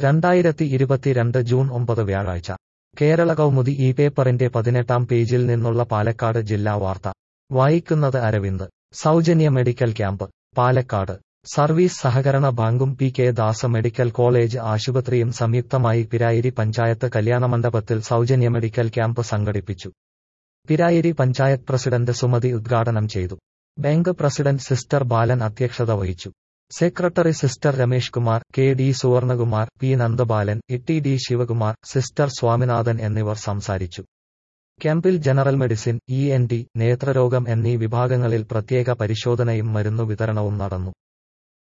രണ്ടായിരത്തി ഇരുപത്തിരണ്ട് ജൂൺ ഒമ്പത് വ്യാഴാഴ്ച കേരള കൗമുദി ഈ പേപ്പറിന്റെ പതിനെട്ടാം പേജിൽ നിന്നുള്ള പാലക്കാട് ജില്ലാ വാർത്ത വായിക്കുന്നത് അരവിന്ദ് സൗജന്യ മെഡിക്കൽ ക്യാമ്പ് പാലക്കാട് സർവീസ് സഹകരണ ബാങ്കും P K Das medical college ആശുപത്രിയും സംയുക്തമായി പിരായിരി പഞ്ചായത്ത് കല്യാണമണ്ഡപത്തിൽ സൗജന്യ മെഡിക്കൽ ക്യാമ്പ് സംഘടിപ്പിച്ചു പിരായിരി പഞ്ചായത്ത് പ്രസിഡന്റ് സുമതി ഉദ്ഘാടനം ചെയ്തു ബാങ്ക് പ്രസിഡന്റ് സിസ്റ്റർ ബാലൻ അധ്യക്ഷത വഹിച്ചു secretary sister Ramesh Kumar K D Suvarnakumar P Nandabalan E D Sivakumar sister Swaminathan എന്നിവർ സംസാരിച്ചു ക്യാമ്പിൽ general medicine E N T നേത്രരോഗം എന്നീ വിഭാഗങ്ങളിൽ പ്രത്യേക പരിശോധനയും മരുന്നു വിതരണവും നടന്നു